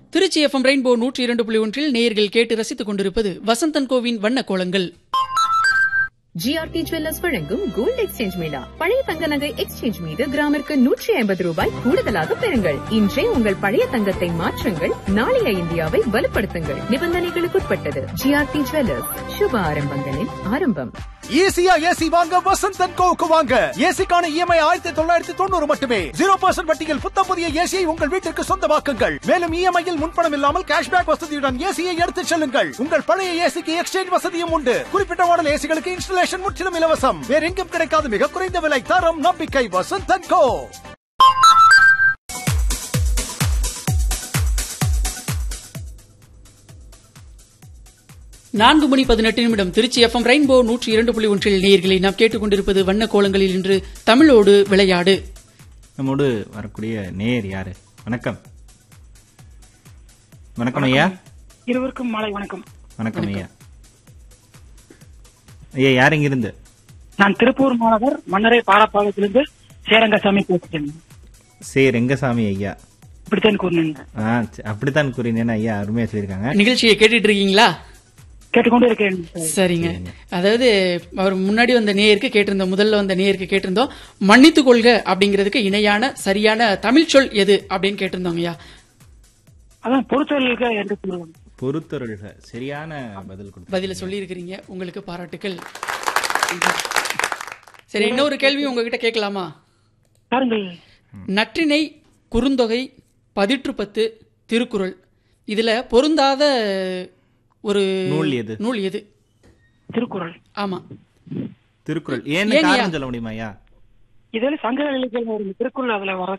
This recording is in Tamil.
திருச்சி எஃப்எம் ரெயின்போ நூற்றி இரண்டு புள்ளி ஒன்றில் நேயர்கள் கேட்டு ரசித்துக் கொண்டிருப்பது வசந்தன் கோவின் வண்ண கோலங்கள் ஜிஆர்டி ஜுவல்லர்ஸ் வழங்கும் கோல்டு எக்ஸ்சேஞ்ச் மேளா பழைய தங்க நகை எக்ஸ்சேஞ்ச் மீது கிராமிற்கு நூற்றி ஐம்பது ரூபாய் கூடுதலாக பெறுங்கள் இன்றே உங்கள் பழைய தங்கத்தை மாற்றுங்கள் நாளைய இந்தியாவை வலுப்படுத்துங்கள் நிபந்தனைகளுக்குட்பட்டது ஜிஆர்டி ஜுவல்லர்ஸ் சுப ஆரம்பங்களின் ஆரம்பம் ஈஸியா ஏசி வாங்க வசந்த் அண்ட் கோவுக்கு வாங்க ஏசிக்கான இஎம்ஐ ஆயிரத்தி தொள்ளாயிரத்தி தொண்ணூறு மட்டுமே ஜீரோ பர்சன்ட் வட்டியில் புத்தம் புதிய ஏசியை உங்கள் வீட்டிற்கு சொந்தமாக்குங்கள் மேலும் இஎம்ஐயில் முன்பணம் இல்லாமல் கேஷ்பேக் வசதியுடன் ஏசியை எடுத்துச் செல்லுங்கள் உங்கள் பழைய ஏசிக்கு எக்ஸ்சேஞ்ச் வசதியும் உண்டு குறிப்பிட்ட மாடல் ஏசிகளுக்கு இன்ஸ்டலேஷன் முற்றிலும் இலவசம் வேற எங்கும் கிடைக்காத மிக குறைந்த விலை தரம் நம்பிக்கை வசந்த் அண்ட் கோ நான்கு மணி பதினெட்டு நிமிடம் திருச்சி எஃப்எம் ரெயின்போ நூற்றி இரண்டு புள்ளி ஒன்றில் நேயர்களை நாம் கேட்டுக்கொண்டிருப்பது வண்ண கோலங்களில் இன்று தமிழோடு விளையாடு நம்மோடு வரக்கூடிய நேயர் யாரு வணக்கம் வணக்கம் ஐயா இருவருக்கும் மாலை வணக்கம் வணக்கம் ஐயா ஐயா யார் இங்கிருந்து நான் திருப்பூர் மாநகர் மன்னரை பாலப்பாளையத்திலிருந்து சேரங்கசாமி பேசுகிறேன் சே ரெங்கசாமி ஐயா இப்படித்தான் கூறினேன் ஆ ச- அப்படித்தான் கூறினேன்னு ஐயா அருமையா சொல்லியிருக்காங்க நிகழ்ச்சியை கேட்டுட்டு இருக்கீங்களா கேட்டுக்கொண்டு இருக்கிறேன் சரிங்க அதாவது அவர் முன்னாடி வந்த நேயருக்கு கேட்டிருந்த முதல்ல வந்த நேயருக்கு கேட்டிருந்தோம் மன்னித்து கொள்க அப்படிங்கிறதுக்கு இணையான சரியான தமிழ் சொல் எது அப்படின்னு கேட்டிருந்தோங்க ஐயா அதான் பொறுத்தொழில்க என்று கூறுவோம் பொறுத்தொருள்க சரியான பதில் கொடுத்து பதில சொல்லி இருக்கிறீங்க உங்களுக்கு பாராட்டுக்கள் சரி இன்னொரு கேள்வி உங்ககிட்ட கேட்கலாமா பாருங்கள் நற்றிணை குறுந்தொகை பதிற்று பத்து திருக்குறள் இதுல பொருந்தாத ஒரு நூல் எது? நூல் எது திருக்குறள் ஆமா திருக்குறள் ஏன்னு ஏங்கய்யா? காரணம் சொல்ல முடியுமா ஐயா இதில் சங்க இலக்கியம் ஒரு திருக்குறள் அதுல வர